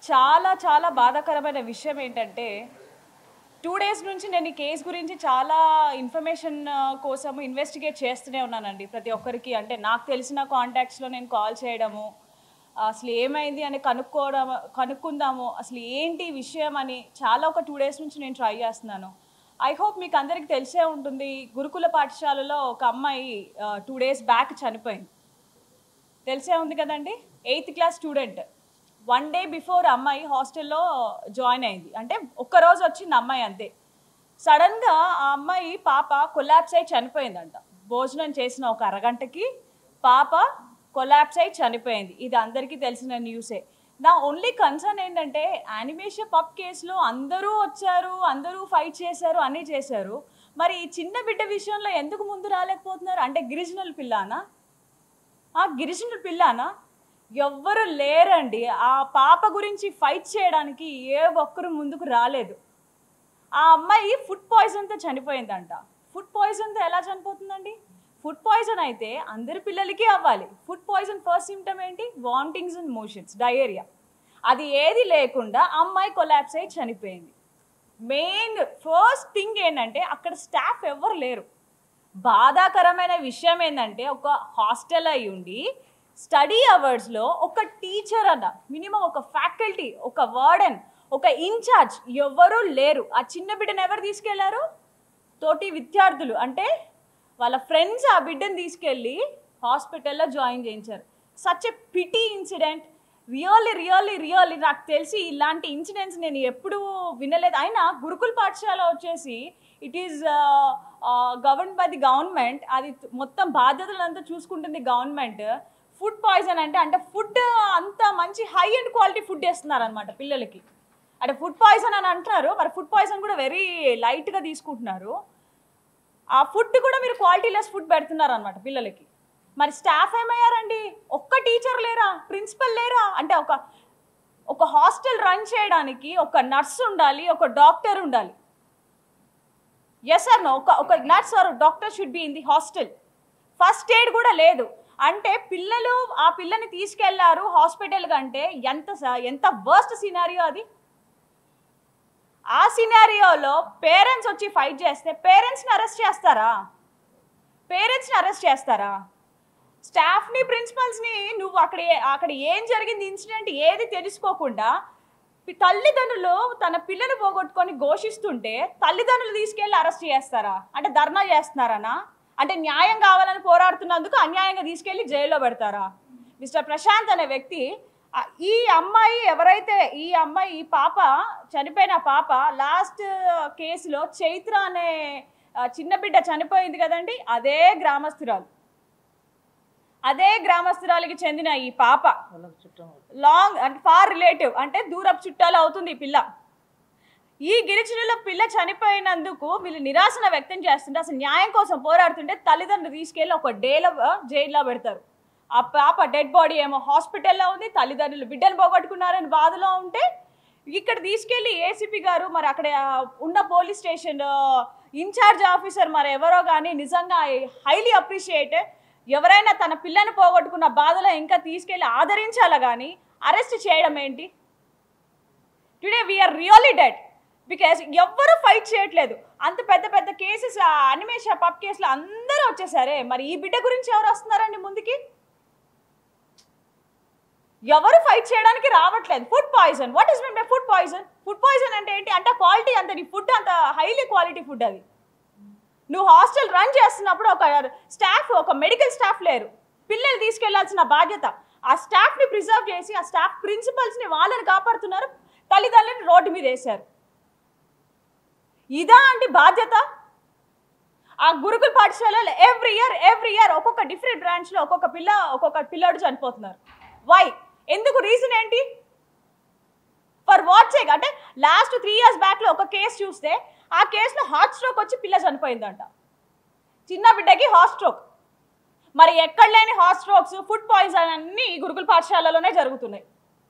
చాలా చాలా బాధాకరమైన విషయం ఏంటంటే టూ డేస్ నుంచి నేను ఈ కేసు గురించి చాలా ఇన్ఫర్మేషన్ కోసం ఇన్వెస్టిగేట్ చేస్తూనే ఉన్నానండి ప్రతి ఒక్కరికి అంటే నాకు తెలిసిన కాంటాక్ట్స్లో నేను కాల్ చేయడము అసలు ఏమైంది అని కనుక్కోవడం కనుక్కుందాము అసలు ఏంటి విషయం అని చాలా ఒక టూ డేస్ నుంచి నేను ట్రై చేస్తున్నాను ఐ హోప్ మీకు అందరికీ తెలిసే ఉంటుంది గురుకుల పాఠశాలలో ఒక అమ్మాయి టూ డేస్ బ్యాక్ చనిపోయింది తెలిసే ఉంది కదండి eighth class student one day before అమ్మాయి హాస్టల్లో జాయిన్ అయింది అంటే ఒక్కరోజు వచ్చింది అమ్మాయి అంతే సడన్గా ఆ అమ్మాయి పాప కొలాప్స్ అయి చనిపోయిందంట భోజనం చేసిన ఒక అరగంటకి పాప కొలాప్స్ అయి చనిపోయింది ఇది అందరికీ తెలిసిన న్యూసే నా ఓన్లీ కన్సర్న్ ఏంటంటే యానిమేషన్ పబ్ కేసులో అందరూ వచ్చారు అందరూ ఫైట్ చేశారు అన్నీ చేశారు మరి ఈ చిన్న బిడ్డ విషయంలో ఎందుకు ముందు రాలేకపోతున్నారు అంటే గిరిజనుల పిల్లానా ఆ గిరిజనుల పిల్లనా ఎవ్వరు లేరండి ఆ పాప గురించి ఫైట్ చేయడానికి ఏ ఒక్కరు ముందుకు రాలేదు ఆ అమ్మాయి ఫుడ్ పాయిజన్తో చనిపోయిందంట ఫుడ్ పాయిజన్తో ఎలా చనిపోతుందండి ఫుడ్ పాయిజన్ అయితే అందరి పిల్లలకి అవ్వాలి ఫుడ్ పాయిజన్ ఫస్ట్ సిమ్టమ్ ఏంటి వామిటింగ్స్ అండ్ మోషన్స్ డయేరియా అది ఏది లేకుండా అమ్మాయి కొలాప్స్ అయి చనిపోయింది మెయిన్ ఫస్ట్ థింగ్ ఏంటంటే అక్కడ స్టాఫ్ ఎవరు లేరు బాధాకరమైన విషయం ఏంటంటే ఒక హాస్టల్ అయి ఉండి స్టడీ అవర్స్లో ఒక టీచర్ అన్న మినిమం ఒక ఫ్యాకల్టీ ఒక వార్డెన్ ఒక ఇన్ఛార్జ్ ఎవరు లేరు ఆ చిన్న బిడ్డను ఎవరు తీసుకెళ్లారు తోటి విద్యార్థులు అంటే వాళ్ళ ఫ్రెండ్స్ ఆ బిడ్డను తీసుకెళ్ళి హాస్పిటల్లో జాయిన్ చేయించారు such a pity incident really really really నాకు తెలిసి ఇలాంటి ఇన్సిడెంట్స్ నేను ఎప్పుడూ వినలేదు అయినా గురుకుల పాఠశాల వచ్చేసి it is govern by the government అది మొత్తం బాధ్యతలంతా చూసుకుంటుంది గవర్నమెంట్ ఫుడ్ పాయిజన్ అంటే అంటే ఫుడ్ అంత మంచి హై అండ్ క్వాలిటీ ఫుడ్ వేస్తున్నారు అనమాట పిల్లలకి అంటే ఫుడ్ పాయిజన్ అని అంటున్నారు మరి ఫుడ్ పాయిజన్ కూడా వెరీ లైట్గా తీసుకుంటున్నారు ఆ ఫుడ్ కూడా మీరు క్వాలిటీ లెస్ ఫుడ్ పెడుతున్నారు అనమాట పిల్లలకి మరి స్టాఫ్ ఏమయ్యారండి ఒక్క టీచర్ లేరా ప్రిన్సిపల్ లేరా అంటే ఒక ఒక హాస్టల్ రన్ చేయడానికి ఒక నర్స్ ఉండాలి ఒక డాక్టర్ ఉండాలి ఎస్ సార్ నో ఒక ఒక nurse or doctor should be in the hostel first aid కూడా లేదు అంటే పిల్లలు ఆ పిల్లని తీసుకెళ్లారు హాస్పిటల్ కంటే ఎంత స- ఎంత వర్స్ట్ సినారియో అది ఆ సినారియోలో పేరెంట్స్ వచ్చి ఫైట్ చేస్తే పేరెంట్స్ని అరెస్ట్ చేస్తారా పేరెంట్స్ని అరెస్ట్ చేస్తారా స్టాఫ్ని ప్రిన్సిపల్స్ని నువ్వు అక్కడ ఏ- అక్కడ ఏం జరిగింది ఇన్సిడెంట్ ఏది తెలుసుకోకుండా పి- తల్లిదండ్రులు తన పిల్లని పోగొట్టుకొని ఘోషిస్తుంటే తల్లిదండ్రులు తీసుకెళ్ళి అరెస్ట్ చేస్తారా అంటే ధర్నా చేస్తున్నారనా అంటే న్యాయం కావాలని పోరాడుతున్నందుకు అన్యాయంగా తీసుకెళ్ళి జైల్లో పెడతారా మిస్టర్ ప్రశాంత్ అనే వ్యక్తి ఆ, ఈ అమ్మాయి ఎవరైతే ఈ అమ్మాయి ఈ పాప చనిపోయిన పాప లాస్ట్ కేసులో చైత్ర అనే ఆ, చిన్న బిడ్డ చనిపోయింది కదండి అదే గ్రామస్తురాలు అదే గ్రామస్తురాలికి చెందిన ఈ పాప లాంగ్ అంటే ఫార్ రిలేటివ్ అంటే దూరపు చుట్టాలు అవుతుంది ఈ పిల్ల ఈ గిరిజనుల పిల్ల చనిపోయినందుకు వీళ్ళు నిరాశన వ్యక్తం చేస్తుంటే అసలు న్యాయం కోసం పోరాడుతుంటే తల్లిదండ్రులు తీసుకెళ్ళి ఒక డేలో జైల్లో పెడతారు ఆ పాప డెడ్ బాడీ ఏమో హాస్పిటల్లో ఉంది తల్లిదండ్రులు బిడ్డను పోగొట్టుకున్నారని బాధలో ఉంటే ఇక్కడ తీసుకెళ్ళి ఏసీపీ గారు మరి అక్కడ ఉన్న పోలీస్ స్టేషన్ ఇన్ఛార్జ్ ఆఫీసర్ మరి ఎవరో కానీ నిజంగా హైలీ అప్రిషియేట్ ఎవరైనా తన పిల్లని పోగొట్టుకున్న బాధలో ఇంకా తీసుకెళ్ళి ఆదరించాలా కానీ అరెస్ట్ చేయడం ఏంటి today we're really dead because ఎవ్వరు ఫైట్ చేయట్లేదు అంత పెద్ద పెద్ద కేసెస్ అనిమేష పప్ కేసులు అందరూ వచ్చేసారే మరి ఈ బిడ్డ గురించి ఎవరు వస్తున్నారండి ముందుకి ఎవరు ఫైట్ చేయడానికి రావట్లేదు food poison what is mean by food poison food poison అంటే ఏంటి అంటే క్వాలిటీ అంత నీ ఫుడ్ అంత హైలీ క్వాలిటీ ఫుడ్ అది నువ్వు హాస్టల్ రన్ చేస్తున్నప్పుడు ఒక స్టాఫ్ ఒక మెడికల్ స్టాఫ్ లేరు పిల్లలు తీసుకెళ్లాల్సిన బాధ్యత ఆ స్టాఫ్ని ప్రిజర్వ్ చేసి ఆ స్టాఫ్ ప్రిన్సిపల్స్ని వాళ్ళని కాపాడుతున్నారు తల్లిదండ్రులని రోడ్డు మీద వేశారు ఇదా అంటే బాధ్యత ఆ గురుకుల పాఠశాలలో ఎవ్రీ ఇయర్ ఎవ్రీ ఇయర్ ఒక్కొక్క డిఫరెంట్ బ్రాంచ్లో ఒక్కొక్క పిల్ల ఒక్కొక్క పిల్లాడు చనిపోతున్నారు వై ఎందుకు రీజన్ ఏంటి ఫర్ వాట్ సేక్ అంటే లాస్ట్ త్రీ ఇయర్స్ బ్యాక్లో ఒక కేసు చూస్తే ఆ కేసులో హార్ట్ స్ట్రోక్ వచ్చి పిల్ల చనిపోయిందంట చిన్న బిడ్డకి హార్ట్ స్ట్రోక్ మరి ఎక్కడ లేని హార్ట్ స్ట్రోక్స్ ఫుడ్ పాయిజన్ అన్ని ఈ గురుకుల పాఠశాలలోనే జరుగుతున్నాయి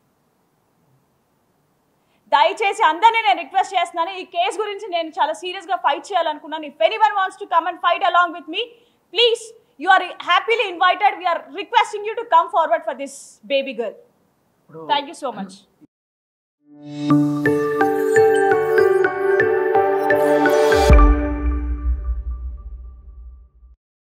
దయచేసి అందరినీ నేను రిక్వెస్ట్ చేస్తున్నాను ఈ కేసు గురించి నేను చాలా సీరియస్గా ఫైట్ చేయాలనుకున్నాను if anyone wants to come and fight along with me please you are happily invited we're requesting you to come forward for this baby girl ఇప్పుడు thank you so much you